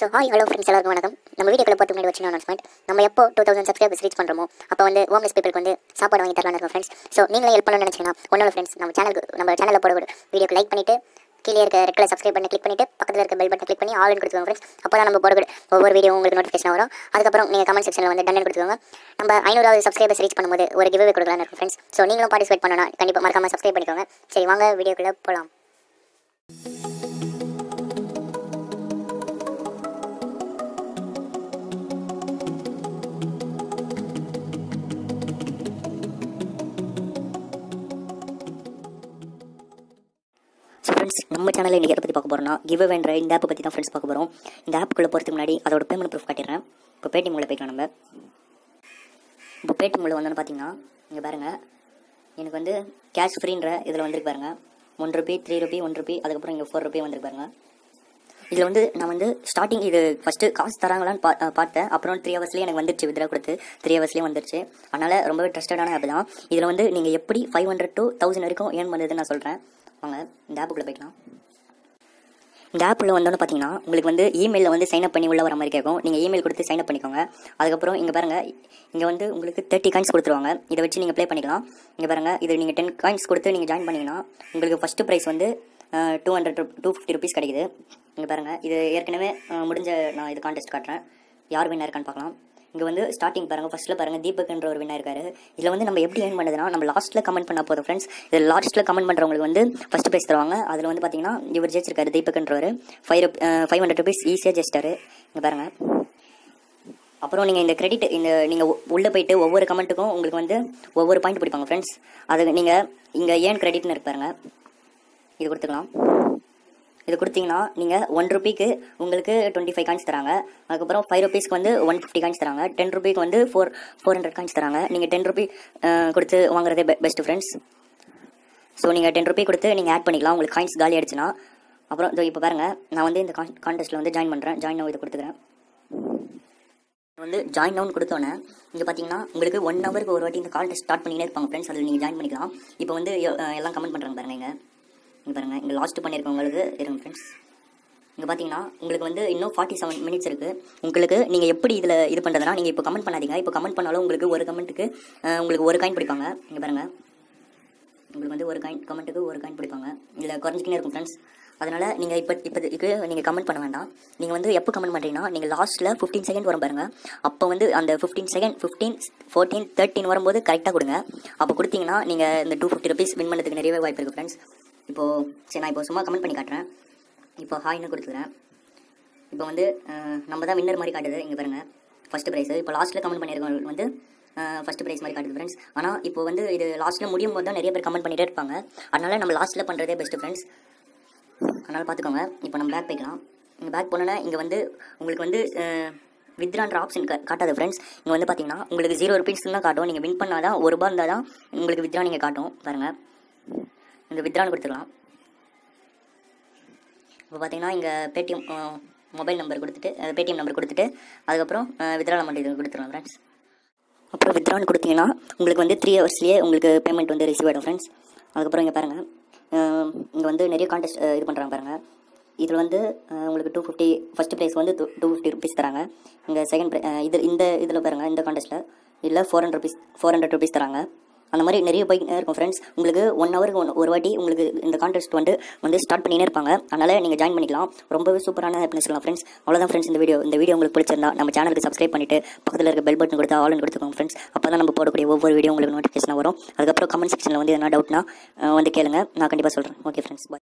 so hi hello friends எல்லாருக்கும் வணக்கம் நம்ம வீடியோக்குள்ள போட்டு முன்னாடி வச்சு அனௌன்ஸ்மெண்ட் நம்ம எப்போ டூ தௌசண்ட் சப்ஸ்கிரைபர்ஸ் ரீச் பண்ணுறோமோ அப்போ வந்து ஹோம்லெஸ் பீப்பிளுக்கு வந்து சாப்பாடு வாங்கி தரலாம்னு இருக்கோம் ஃப்ரெண்ட்ஸ் ஸோ நீங்களும் ஹெல்ப் பண்ணணும்னு நினச்சிங்கன்னா ஒன்றும் ஃப்ரெண்ட்ஸ் நம்ம சேனலுக்கு நம்ம சேனலில் போட வீடியோக்கு லைக் பண்ணிட்டு கீழே இருக்க ரெட் கலர் சப்ஸ்கிரைப் பண்ணி கிளிக் பண்ணிட்டு பக்கத்தில் இருக்க பெல் பட்டன் கிளிக் பண்ணி ஆல் கொடுத்துக்கோங்க ஃப்ரெண்ட்ஸ் அப்போ தான் நம்ம போட ஒவ்வொரு வீடியோ உங்களுக்கு நோட்டிஃபிகேஷன் வரும் அதுக்கப்புறம் நீங்கள் கமெண்ட் செக்ஷனில் வந்து டன் கொடுத்துக்கோங்க நம்ம ஐநூறாவது சப்ஸ்கிரைபர்ஸ் ரீச் பண்ணும்போது ஒரு கிவ்வே கொடுக்கலாம்னு இருக்கும் ஃப்ரெண்ட்ஸ் ஸோ நீங்களும் பார்ட்டிசிபேட் பண்ணணும் கண்டிப்பாக மறக்காம சப்ஸ்கிரைப் பண்ணிக்கோங்க சரி வாங்க வீடியோக்குள்ளே போகலாம் ஸோ ஃப்ரெண்ட்ஸ் நம்ம சேனலில் இன்றைக்கி எதை பற்றி பார்க்க போகிறோம்னா கிவ் வேண்ட இந்த ஆப்பை பற்றி தான் ஃப்ரெண்ட்ஸ் பார்க்க போகிறோம் இந்த ஆப்புக்குள்ளே போகிறதுக்கு முன்னாடி அதோட பேமெண்ட் ப்ரூஃப் காட்டிடுறேன் இப்போ பேடிஎம் உள்ள போய்க்கலாம் நம்ம இப்போ பேடிஎம் உள்ள வந்தோன்னு பார்த்தீங்கன்னா இங்கே பாருங்கள் எனக்கு வந்து கேஷ் ஃப்ரீன்ற இதில் வந்துருக்கு பாருங்க one rupee three rupee one rupee அதுக்கப்புறம் இங்கே ஃபோர் ருபி வந்துருக்கு பாருங்க இதில் வந்து நான் வந்து ஸ்டார்டிங் இது ஃபஸ்ட்டு காசு தராங்களான்னு பா அஹ் பார்த்தேன் அப்புறம் த்ரீ ஹவர்ஸ்லேயே எனக்கு வந்துருச்சு வித்ரா கொடுத்து த்ரீ ஹவர்ஸ்லேயே வந்துருச்சு அதனால் ரொம்பவே ட்ரஸ்டடான ஆப் தான் இதில் வந்து நீங்கள் எப்படி ஃபைவ் ஹண்ட்ரட் டு தௌசண்ட் வரைக்கும் ஏர்ன் பண்ணுறதுன்னு நான் சொல்கிறேன் வாங்க இந்த ஆப்புக்குள்ளே போய்க்கலாம் இந்த ஆப்பில் வந்தோன்னு பார்த்தீங்கன்னா உங்களுக்கு வந்து இமெயிலில் வந்து சைன் அப் பண்ணி உள்ள வர மாதிரி கேட்கும் நீங்கள் இமெயில் கொடுத்து சைன் அப் பண்ணிக்கோங்க அதுக்கப்புறம் இங்கே பாருங்கள் இங்கே வந்து உங்களுக்கு தேர்ட்டி காயின்ஸ் கொடுத்துருவாங்க இதை வச்சு நீங்கள் ப்ளே பண்ணிக்கலாம் இங்கே பாருங்கள் இது நீங்கள் டென் காயின்ஸ் கொடுத்து நீங்கள் ஜாயின் பண்ணிங்கன்னா உங்களுக்கு ஃபஸ்ட்டு ப்ரைஸ் வந்து two hundred two fifty rupees கிடைக்குது இங்கே பாருங்கள் இது ஏற்கனவே அஹ், முடிஞ்ச நான் இது கான்டெஸ்ட் காட்டுறேன் யார் வின்னர் இருக்கான்னு பார்க்கலாம் இங்கே வந்து ஸ்டார்டிங் பாருங்கள் ஃபஸ்ட்டில் பாருங்கள் தீபக்ன்ற ஒரு வின்னர் இருக்காரு இதில் வந்து நம்ம எப்படி ஏர்ன் பண்ணுதுன்னா நம்ம லாஸ்ட்டில் கமெண்ட் பண்ண போதும் ஃப்ரெண்ட்ஸ் இதில் லாஸ்ட்டில் கமெண்ட் பண்ணுறவங்களுக்கு வந்து ஃபஸ்ட் ப்ரைஸ் தருவாங்க அதில் வந்து பார்த்தீங்கன்னா இவர் ஜெயிச்சிருக்காரு தீபக்ன்றவர் ஃபைவ் ஃபைவ் ஹண்ட்ரட் ருபீஸ் ஈஸியாக ஜெயிச்சிட்டாரு இங்கே பாருங்கள் அப்புறம் நீங்கள் இந்த கிரெடிட் இந்த நீங்கள் உள்ளே போயிட்டு ஒவ்வொரு கமெண்ட்டுக்கும் உங்களுக்கு வந்து ஒவ்வொரு பாயிண்ட் பிடிப்பாங்க ஃப்ரெண்ட்ஸ் அது நீங்கள் இங்கே ஏன் கிரெடிட்னு இருக்கு பாருங்க இது கொடுத்துக்கலாம் இது கொடுத்தீங்கன்னா நீங்கள் ஒன் ருபிக்கு உங்களுக்கு டுவெண்ட்டி ஃபைவ் காயின்ஸ் தராங்க அதுக்கப்புறம் ஃபைவ் ருபீஸ்க்கு வந்து ஒன் ஃபிஃப்டி காயின்ஸ் தராங்க டென் ருபிக்கு வந்து ஃபோர் ஃபோர் ஹண்ட்ரட் காயின்ஸ் தராங்க நீங்கள் டென் ருபி கொடுத்து வாங்குறதே பெஸ்ட் ஃப்ரெண்ட்ஸ் ஸோ நீங்கள் டென் ருபி கொடுத்து நீங்கள் ஆட் பண்ணிக்கலாம் உங்களுக்கு காயின்ஸ் காலி ஆயிடுச்சுன்னா அப்புறம் இதோ இப்போ பாருங்கள் நான் வந்து இந்த கான்டெஸ்ட்டில் வந்து ஜாயின் பண்ணுறேன் ஜாயின் இதை கொடுத்துக்கிறேன் வந்து ஜாயின் டவுன் கொடுத்தோன்னே இங்கே பார்த்தீங்கன்னா உங்களுக்கு ஒன் ஹவருக்கு ஒரு வாட்டி இந்த கால் ஸ்டார்ட் பண்ணினே இருப்பாங்க ஃப்ரெண்ட்ஸ் அதில் நீங்கள் ஜாயின் பண்ணிக்கலாம் இப்போ வந்து அஹ், எல்லாம் கமெண்ட் பண்ணுறாங்க பாருங்க இங்கே இங்கே பாருங்கள் இங்கே லாஸ்ட் பண்ணியிருக்கவங்களுக்கு இருங்க ஃப்ரெண்ட்ஸ் இங்கே பார்த்தீங்கன்னா உங்களுக்கு வந்து இன்னும் ஃபார்ட்டி செவன் மினிட்ஸ் இருக்குது உங்களுக்கு நீங்கள் எப்படி இதில் இது பண்ணுறதுனா நீங்கள் இப்போ கமெண்ட் பண்ணாதீங்க இப்போ கமெண்ட் பண்ணாலும் உங்களுக்கு ஒரு கமெண்ட்டுக்கு உங்களுக்கு ஒரு காயின் பிடிப்பாங்க இங்கே பாருங்கள் உங்களுக்கு வந்து ஒரு காயின் கமெண்ட்டுக்கு ஒரு காயின் பிடிப்பாங்க இல்லை குறைஞ்சிக்கினே இருக்கும் ஃப்ரெண்ட்ஸ் அதனால் நீங்கள் இப்போ இப்போதைக்கு நீங்கள் கமெண்ட் பண்ண வேண்டாம் நீங்கள் வந்து எப்போ கமெண்ட் பண்ணுறீங்கன்னா நீங்கள் லாஸ்ட்டில் ஃபிஃப்டீன் செகண்ட் வரும் பாருங்க அப்போ வந்து அந்த fifteen second fifteen fourteen thirteen வரும்போது கரெக்டாக கொடுங்க அப்போ கொடுத்தீங்கன்னா நீங்கள் இந்த டூ ஃபிஃப்டி ருபீஸ் வின் பண்ணதுக்கு நிறையவே வாய்ப்பு இருக்குது ஃப்ரெண்ட்ஸ் இப்போது சரி நான் இப்போ சும்மா கமெண்ட் பண்ணி காட்டுறேன் இப்போ ஹாய்னு கொடுத்துக்கிறேன் இப்போ வந்து அஹ், நம்ம தான் வின்னர் மாதிரி காட்டுது இங்கே பாருங்க ஃபர்ஸ்ட் ப்ரைஸ் இப்போ லாஸ்ட்டில் கமெண்ட் பண்ணியிருக்கவங்களுக்கு வந்து ஃபர்ஸ்ட் ப்ரைஸ் மாதிரி காட்டுது ஃப்ரெண்ட்ஸ் ஆனால் இப்போ வந்து இது லாஸ்ட்டில் முடியும் போது தான் நிறைய பேர் கமெண்ட் பண்ணிட்டே இருப்பாங்க அதனால நம்ம லாஸ்ட்டில் பண்ணுறதே பெஸ்ட் ஃப்ரெண்ட்ஸ் அதனால் பார்த்துக்கோங்க இப்போ நம்ம பேக் போய்க்கலாம் இங்கே பேக் போனோன்னா இங்கே வந்து உங்களுக்கு வந்து வித்ரான்ற ஆப்ஷன் காட்டாது ஃப்ரெண்ட்ஸ் இங்கே வந்து பார்த்தீங்கன்னா உங்களுக்கு ஜீரோ ருபீஸ் தான் காட்டும் நீங்கள் வின் பண்ணால் தான் ஒரு ரூபா இருந்தால் தான் உங்களுக்கு வித்ரா நீங்கள் காட்டும் பாருங்கள் இந்த வித்ரான்னு கொடுத்துக்கலாம் இப்போ பார்த்தீங்கன்னா இங்கே பேடிஎம் மொபைல் நம்பர் கொடுத்துட்டு பேடிஎம் நம்பர் கொடுத்துட்டு அதுக்கப்புறம் வித்ரால் அமௌண்ட் இது கொடுத்துருவோம் ஃப்ரெண்ட்ஸ் அப்புறம் வித்ரான்னு கொடுத்தீங்கன்னா உங்களுக்கு வந்து த்ரீ ஹவர்ஸ்லேயே உங்களுக்கு பேமெண்ட் வந்து ரிசீவ் ஆகிடும் ஃப்ரெண்ட்ஸ் அதுக்கப்புறம் இங்கே பாருங்கள் இங்கே வந்து நிறைய கான்டெஸ்ட் இது பண்ணுறாங்க பாருங்கள் இதில் வந்து அஹ், உங்களுக்கு டூ ஃபிஃப்டி ஃபஸ்ட் ப்ரைஸ் வந்து டூ டூ ஃபிஃப்டி ருபீஸ் தராங்க இங்கே செகண்ட் இது இந்த இதில் பாருங்கள் இந்த கான்டெஸ்ட்டில் இதில் four hundred rupees four hundred rupees தராங்க அந்த மாதிரி நிறைய பைக் இருக்கும் ஃப்ரெண்ட்ஸ் உங்களுக்கு ஒன் ஹவருக்கு ஒன் ஒரு வாட்டி உங்களுக்கு இந்த கான்டெஸ்ட் வந்து வந்து ஸ்டார்ட் பண்ணினே இருப்பாங்க அதனால் நீங்கள் ஜாயின் பண்ணிக்கலாம் ரொம்பவே சூப்பரான ஹாப்பினஸ் சொல்லலாம் ஃப்ரெண்ட்ஸ் அவ்வளோதான் ஃப்ரெண்ட்ஸ் இந்த வீடியோ இந்த வீடியோ உங்களுக்கு பிடிச்சிருந்தா நம்ம சேனலுக்கு சப்ஸ்கிரைப் பண்ணிட்டு பக்கத்தில் இருக்க பெல் பட்டன் கொடுத்தா ஆல்னு கொடுத்துக்கோங்க ஃப்ரெண்ட்ஸ் அப்போ தான் நம்ம போடக்கூடிய ஒவ்வொரு வீடியோ உங்களுக்கு நோட்டிஃபிகேஷன் வரும் அதுக்கப்புறம் கமெண்ட் செக்ஷனில் வந்து எதனா டவுட்னா வந்து கேளுங்க நான் கண்டிப்பாக சொல்கிறேன் ஓகே ஃப்ரெண்ட்ஸ் பாய்